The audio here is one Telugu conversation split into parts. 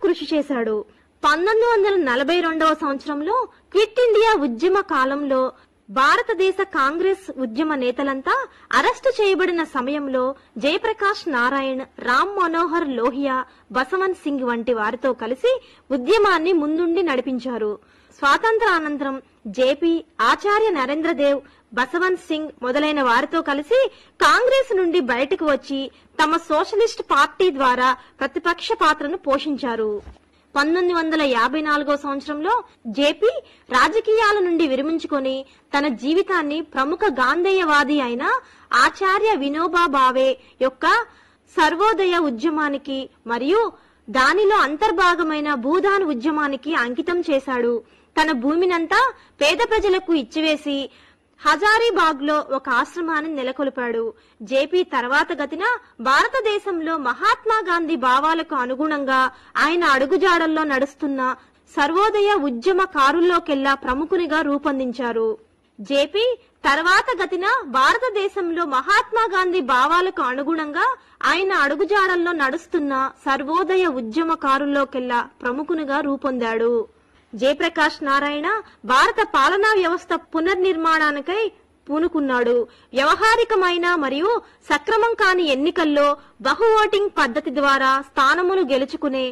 కృషి చేశాడు పంతొమ్మిది వందల నలభై రెండవ సంవత్సరంలో క్విట్ ఇండియా ఉద్యమ కాలంలో భారతదేశ కాంగ్రెస్ ఉద్యమ నేతలంతా అరెస్టు చేయబడిన సమయంలో జయప్రకాష్ నారాయణ్ రామ్ మనోహర్ లోహియా బసవంత్ సింగ్ వంటి వారితో కలిసి ఉద్యమాన్ని ముందుండి నడిపించారు స్వాతంత్రానంతరం జేపీ ఆచార్య నరేంద్రదేవ్ బసవంత్ సింగ్ మొదలైన వారితో కలిసి కాంగ్రెస్ నుండి బయటకు వచ్చి తమ సోషలిస్ట్ పార్టీ ద్వారా ప్రతిపక్ష పాత్రను పోషించారు పంతొమ్మిది వందల యాభై నాలుగో సంవత్సరంలో జేపీ రాజకీయాల నుండి విరమించుకొని తన జీవితాన్ని ప్రముఖ గాంధేయవాది అయిన ఆచార్య వినోబా భావే యొక్క సర్వోదయ ఉద్యమానికి మరియు దానిలో అంతర్భాగమైన భూదాన్ ఉద్యమానికి అంకితం చేశాడు తన భూమినంతా పేద ప్రజలకు ఇచ్చివేసి హజారీబాగ్ లో ఒక ఆశ్రమాన్ని నెలకొల్పాడు జేపీ తర్వాత గతిన భారతదేశంలో మహాత్మా గాంధీ భావాలకు అనుగుణంగా ఆయన అడుగుజాడల్లో నడుస్తున్న సర్వోదయ ఉద్యమకారుల్లోకెల్లా ప్రముఖునిగా రూపొందించారు జేపీ తర్వాత గతిన భారతదేశంలో మహాత్మా గాంధీ భావాలకు అనుగుణంగా ఆయన అడుగుజాడల్లో నడుస్తున్న సర్వోదయ ఉద్యమకారుల్లోకెల్లా ప్రముఖునిగా రూపొందాడు జయప్రకాష్ నారాయణ భారత పాలనా వ్యవస్థ పునర్నిర్మాణానికై పూనుకున్నాడు వ్యవహారికమైన మరియు సక్రమం కాని ఎన్నికల్లో బహు ఓటింగ్ పద్ధతి ద్వారా స్థానములు గెలుచుకునే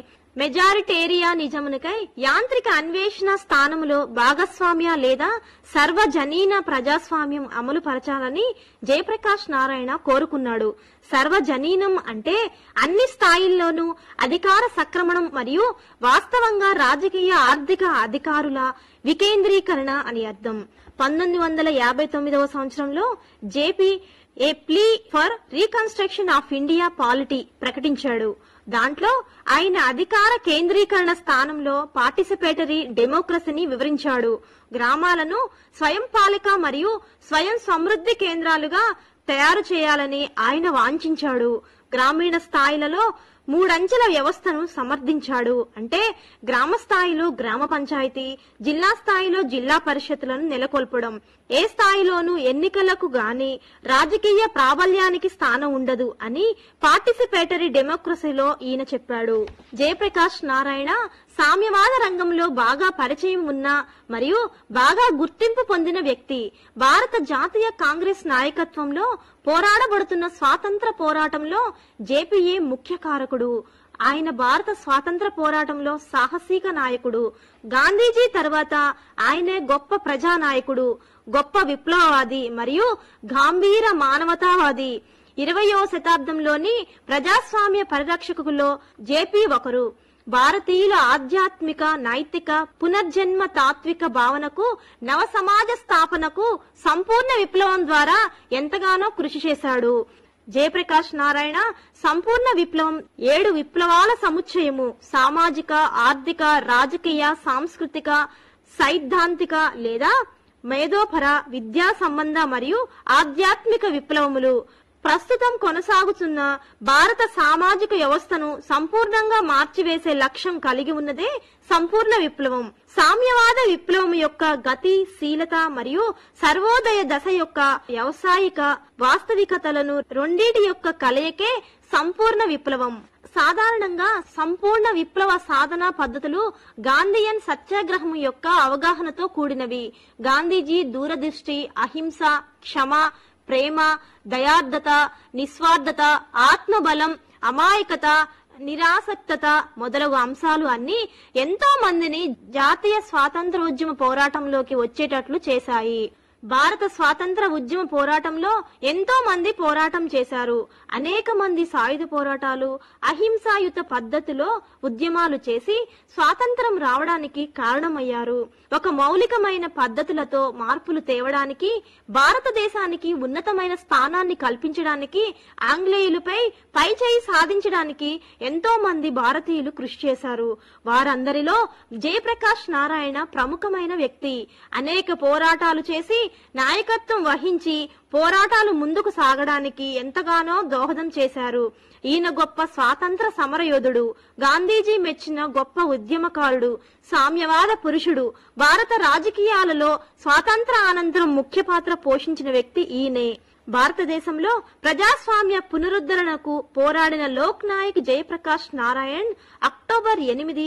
మెజారిటేరియానిజమునికై యాంత్రిక అన్వేషణ స్థానములో భాగస్వామ్య లేదా సర్వజనీన ప్రజాస్వామ్యం అమలు పరచాలని జయప్రకాష్ నారాయణ కోరుకున్నాడు సర్వజనీనం అంటే అన్ని స్థాయిల్లోనూ అధికార సక్రమణం మరియు వాస్తవంగా రాజకీయ ఆర్థిక అధికారుల వికేంద్రీకరణ అని అర్థం పంతొమ్మిది వందల యాభై తొమ్మిదవ సంవత్సరంలో JP a plea for reconstruction of India polity ప్రకటించాడు దాంట్లో ఆయన అధికార కేంద్రీకరణ స్థానంలో పార్టిసిపేటరీ డెమోక్రసీని వివరించాడు గ్రామాలను స్వయం పాలక మరియు స్వయం సమృద్ధి కేంద్రాలుగా తయారు చేయాలని ఆయన వాంఛించాడు గ్రామీణ స్థాయిలలో మూడంచెల వ్యవస్థను సమర్థించాడు అంటే గ్రామ స్థాయిలో గ్రామ పంచాయతీ జిల్లా స్థాయిలో జిల్లా పరిషత్లను నెలకొల్పడం ఏ స్థాయిలోనూ ఎన్నికలకు గాని రాజకీయ ప్రాబల్యానికి స్థానం ఉండదు అని పార్టిసిపేటరీ డెమోక్రసీలో ఈయన చెప్పాడు జయప్రకాష్ నారాయణ సామ్యవాద రంగంలో బాగా పరిచయం ఉన్న మరియు బాగా గుర్తింపు పొందిన వ్యక్తి భారత జాతీయ కాంగ్రెస్ నాయకత్వంలో పోరాడబడుతున్న స్వాతంత్ర పోరాటంలో జేపీఏ ముఖ్య కారకుడు ఆయన భారత స్వాతంత్ర పోరాటంలో సాహసిక నాయకుడు గాంధీజీ తర్వాత ఆయనే గొప్ప ప్రజానాయకుడు గొప్ప విప్లవవాది మరియు గాంభీర మానవతావాది ఇరవయో శతాబ్దంలోని ప్రజాస్వామ్య పరిరక్షకుల్లో జేపీ ఒకరు భారతీయుల ఆధ్యాత్మిక నైతిక పునర్జన్మ తాత్విక భావనకు నవ సమాజ స్థాపనకు సంపూర్ణ విప్లవం ద్వారా ఎంతగానో కృషి చేశాడు జయప్రకాష్ నారాయణ సంపూర్ణ విప్లవం ఏడు విప్లవాల సముచ్చయము సామాజిక ఆర్థిక రాజకీయ సాంస్కృతిక సైద్ధాంతిక లేదా మేధోపర విద్యా సంబంధ మరియు ఆధ్యాత్మిక విప్లవములు ప్రస్తుతం కొనసాగుతున్న భారత సామాజిక వ్యవస్థను సంపూర్ణంగా మార్చివేసే లక్ష్యం కలిగి ఉన్నదే సంపూర్ణ విప్లవం సామ్యవాద విప్లవం యొక్క గతి శీలత మరియు సర్వోదయ దశ యొక్క వ్యవసాయిక వాస్తవికతలను రెండిటి యొక్క కలయికే సంపూర్ణ విప్లవం సాధారణంగా సంపూర్ణ విప్లవ సాధన పద్ధతులు గాంధీయన్ సత్యాగ్రహం యొక్క అవగాహనతో కూడినవి గాంధీజీ దూరదృష్టి అహింస క్షమ ప్రేమ దయార్థత నిస్వార్థత ఆత్మబలం అమాయకత నిరాసక్తత మొదలగు అంశాలు అన్ని ఎంతో మందిని జాతీయ స్వాతంత్రోద్యమ పోరాటంలోకి వచ్చేటట్లు చేశాయి భారత స్వాతంత్ర ఉద్యమ పోరాటంలో ఎంతో మంది పోరాటం చేశారు అనేక మంది సాయుధ పోరాటాలు అహింసాయుత పద్ధతిలో ఉద్యమాలు చేసి స్వాతంత్రం రావడానికి కారణమయ్యారు ఒక మౌలికమైన పద్ధతులతో మార్పులు తేవడానికి భారతదేశానికి ఉన్నతమైన స్థానాన్ని కల్పించడానికి ఆంగ్లేయులపై పైచేయి సాధించడానికి ఎంతో మంది భారతీయులు కృషి చేశారు వారందరిలో జయప్రకాష్ నారాయణ ప్రముఖమైన వ్యక్తి అనేక పోరాటాలు చేసి నాయకత్వం వహించి పోరాటాలు ముందుకు సాగడానికి ఎంతగానో దోహదం చేశారు ఈయన గొప్ప స్వాతంత్ర సమరయోధుడు గాంధీజీ మెచ్చిన గొప్ప ఉద్యమకారుడు సామ్యవాద పురుషుడు భారత రాజకీయాలలో స్వాతంత్ర అనంతరం ముఖ్య పాత్ర పోషించిన వ్యక్తి ఈయనే భారతదేశంలో ప్రజాస్వామ్య పునరుద్ధరణకు పోరాడిన లోక్ నాయక్ జయప్రకాష్ నారాయణ్ అక్టోబర్ ఎనిమిది